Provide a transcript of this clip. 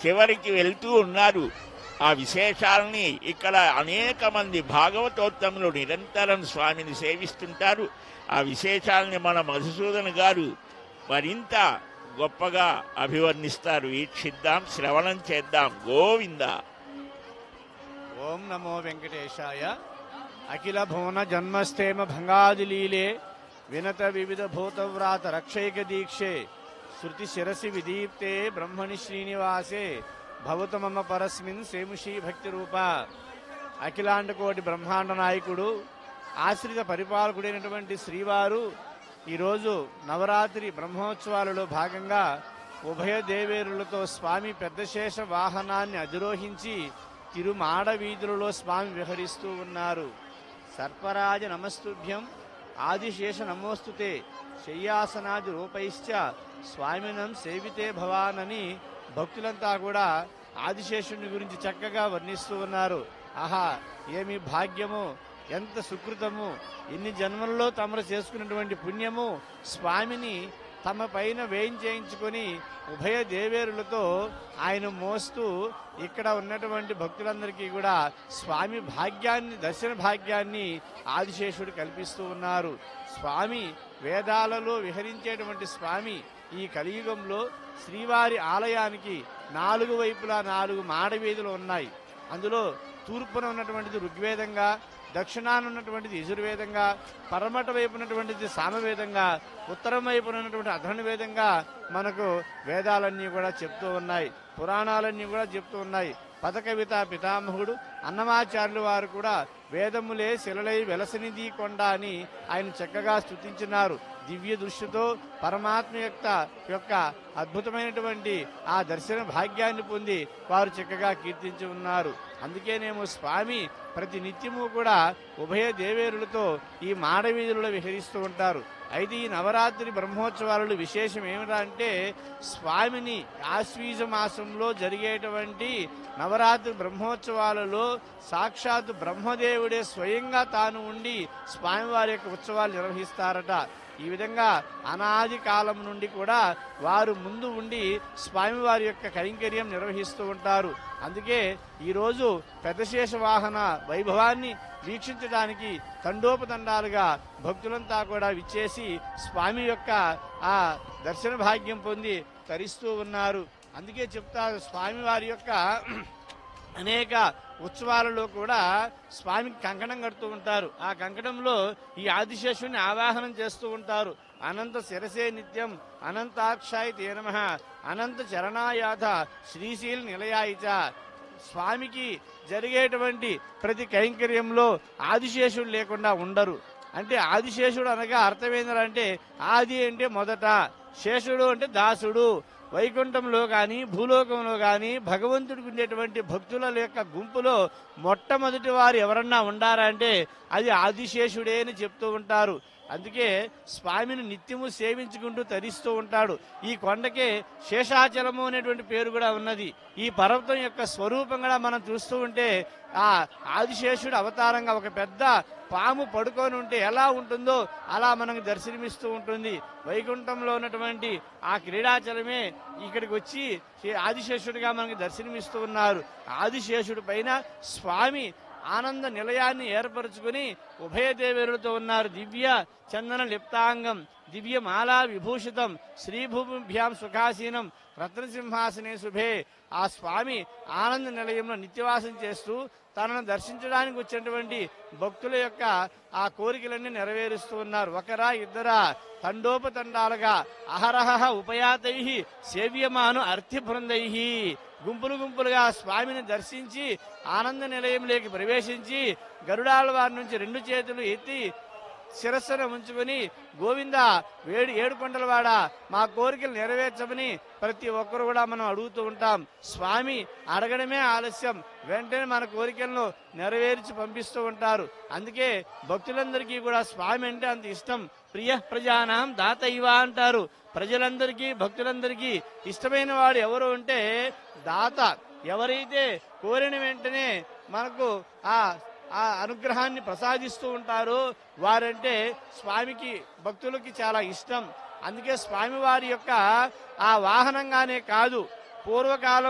చివరికి వెళ్తూ ఉన్నారు ఆ విశేషాలని ఇక్కడ అనేక మంది భాగవతోత్తములు నిరంతరం స్వామిని సేవిస్తుంటారు ఆ విశేషాలని మన మధుసూదన్ గారు మరింత గొప్పగా అభివర్ణిస్తారు వీక్షిద్దాం శ్రవణం చేద్దాం గోవింద ఓం నమో వెంకటేశాయ అఖిల భువన జన్మస్థేమ భంగాదిలీలే వినత వివిధ భూతవ్రాత రక్షైక దీక్షే శృతి శిరసి విదీప్తే బ్రహ్మణి శ్రీనివాసే భవతు మమ పరస్మిన్ సేముషీ భక్తి రూప అఖిలాండ కోటి బ్రహ్మాండ నాయకుడు ఆశ్రిత పరిపాలకుడైనటువంటి శ్రీవారు ఈరోజు నవరాత్రి బ్రహ్మోత్సవాలలో భాగంగా ఉభయ దేవేరులతో స్వామి పెద్దశేష వాహనాన్ని అధిరోహించి తిరుమాడ వీధులలో స్వామి విహరిస్తూ ఉన్నారు సర్పరాజ నమస్తుభ్యం ఆదిశేష నమోస్తుతే శయ్యాసనాది రూపైశ్చ స్వామినం సేవితే భవానని భక్తులంతా కూడా ఆదిశేషుని గురించి చక్కగా వర్ణిస్తూ ఉన్నారు ఆహా ఏమి భాగ్యము ఎంత సుకృతము ఇన్ని జన్మల్లో తమరు చేసుకున్నటువంటి పుణ్యము స్వామిని తమ పైన వేయించేయించుకొని ఉభయ దేవేరులతో ఆయన మోస్తూ ఇక్కడ ఉన్నటువంటి భక్తులందరికీ కూడా స్వామి భాగ్యాన్ని దర్శన భాగ్యాన్ని ఆదిశేషుడు కల్పిస్తూ ఉన్నారు స్వామి వేదాలలో విహరించేటువంటి స్వామి ఈ కలియుగంలో శ్రీవారి ఆలయానికి నాలుగు వైపులా నాలుగు మాడవీధులు ఉన్నాయి అందులో తూర్పున ఉన్నటువంటిది ఋగ్వేదంగా దక్షిణాన ఉన్నటువంటిది యజుర్వేదంగా పరమట వైపు ఉన్నటువంటిది సామవేదంగా ఉత్తరం వైపు ఉన్నటువంటి అధర్వవేదంగా మనకు వేదాలన్నీ కూడా చెప్తూ ఉన్నాయి పురాణాలన్నీ కూడా చెప్తూ ఉన్నాయి పదకవిత పితామహుడు అన్నమాచార్యులు వారు కూడా వేదములే శిలలై వెలసనిధి కొండ అని ఆయన చక్కగా స్తుతించినారు దివ్య దృష్టితో పరమాత్మ యొక్క యొక్క అద్భుతమైనటువంటి ఆ దర్శన భాగ్యాన్ని పొంది వారు చక్కగా కీర్తించి ఉన్నారు అందుకేనేమో స్వామి ప్రతి నిత్యము కూడా ఉభయ దేవేరులతో ఈ మాడవీధులలో విహరిస్తూ ఉంటారు అయితే ఈ నవరాత్రి బ్రహ్మోత్సవాలలో విశేషం ఏమిటా అంటే స్వామిని ఆశ్వీజ మాసంలో జరిగేటువంటి నవరాత్రి బ్రహ్మోత్సవాలలో సాక్షాత్ బ్రహ్మదేవుడే స్వయంగా తాను ఉండి స్వామివారి యొక్క ఉత్సవాలు నిర్వహిస్తారట ఈ విధంగా అనాది కాలం నుండి కూడా వారు ముందు ఉండి స్వామివారి యొక్క కైంకర్యం నిర్వహిస్తూ ఉంటారు అందుకే ఈరోజు పెద్దశేష వాహన వైభవాన్ని వీక్షించడానికి తండోపతండాలుగా భక్తులంతా కూడా విచ్చేసి స్వామి యొక్క ఆ దర్శన భాగ్యం పొంది తరిస్తూ ఉన్నారు అందుకే చెప్తారు స్వామివారి యొక్క అనేక ఉత్సవాలలో కూడా స్వామికి కంకణం కడుతూ ఉంటారు ఆ కంకణంలో ఈ ఆదిశేషుని ఆవాహనం చేస్తూ ఉంటారు అనంత శిరసే నిత్యం అనంతాక్షాయ తే నమ అనంత చరణాయాథ శ్రీశీల నిలయాయిచ స్వామికి జరిగేటువంటి ప్రతి కైంకర్యంలో ఆదిశేషుడు లేకుండా ఉండరు అంటే ఆదిశేషుడు అనగా అర్థం ఏంటంటే ఆది అంటే మొదట శేషుడు అంటే దాసుడు వైకుంఠంలో కానీ భూలోకంలో కానీ భగవంతుడికి ఉండేటువంటి భక్తుల యొక్క గుంపులో మొట్టమొదటి వారు ఎవరన్నా ఉండారా అంటే అది ఆదిశేషుడే అని చెప్తూ ఉంటారు అందుకే స్వామిని నిత్యము సేవించుకుంటూ తరిస్తూ ఉంటాడు ఈ కొండకే శేషాచలము అనేటువంటి పేరు కూడా ఉన్నది ఈ పర్వతం యొక్క స్వరూపం కూడా మనం చూస్తూ ఉంటే ఆ ఆదిశేషుడు అవతారంగా ఒక పెద్ద పాము పడుకొని ఉంటే ఎలా ఉంటుందో అలా మనకు దర్శనమిస్తూ ఉంటుంది వైకుంఠంలో ఉన్నటువంటి ఆ క్రీడాచలమే ఇక్కడికి వచ్చి శే- ఆదిశేషుడిగా మనకి దర్శనమిస్తూ ఉన్నారు ఆదిశేషుడి పైన స్వామి ఆనంద నిలయాన్ని ఏర్పరచుకుని ఉభయ దేవేరులతో ఉన్నారు దివ్య చందన లిప్తాంగం దివ్య మాలా విభూషితం శ్రీభూమిభ్యాం సుఖాసీనం రత్నసింహాసనే శుభే ఆ స్వామి ఆనంద నిలయంలో నిత్యవాసం చేస్తూ తనను దర్శించడానికి వచ్చినటువంటి భక్తుల యొక్క ఆ కోరికలన్నీ నెరవేరుస్తూ ఉన్నారు ఒకరా ఇద్దరా తండోపతండాలుగా అహరహ ఉపయాతై సేవ్యమాను అర్థి బృందై గుంపులు గుంపులుగా స్వామిని దర్శించి ఆనంద నిలయంలోకి ప్రవేశించి గరుడాల వారి నుంచి రెండు చేతులు ఎత్తి శిరస్సును ఉంచుకొని గోవింద వేడి ఏడు కొండలవాడ మా కోరికలు నెరవేర్చమని ప్రతి ఒక్కరు కూడా మనం అడుగుతూ ఉంటాం స్వామి అడగడమే ఆలస్యం వెంటనే మన కోరికలను నెరవేర్చి పంపిస్తూ ఉంటారు అందుకే భక్తులందరికీ కూడా స్వామి అంటే అంత ఇష్టం ప్రియ ప్రజానాం దాత ఇవ అంటారు ప్రజలందరికీ భక్తులందరికీ ఇష్టమైన వాడు ఎవరు అంటే దాత ఎవరైతే కోరిన వెంటనే మనకు ఆ ఆ అనుగ్రహాన్ని ప్రసాదిస్తూ ఉంటారో వారంటే స్వామికి భక్తులకి చాలా ఇష్టం అందుకే స్వామివారి యొక్క ఆ వాహనంగానే కాదు పూర్వకాలం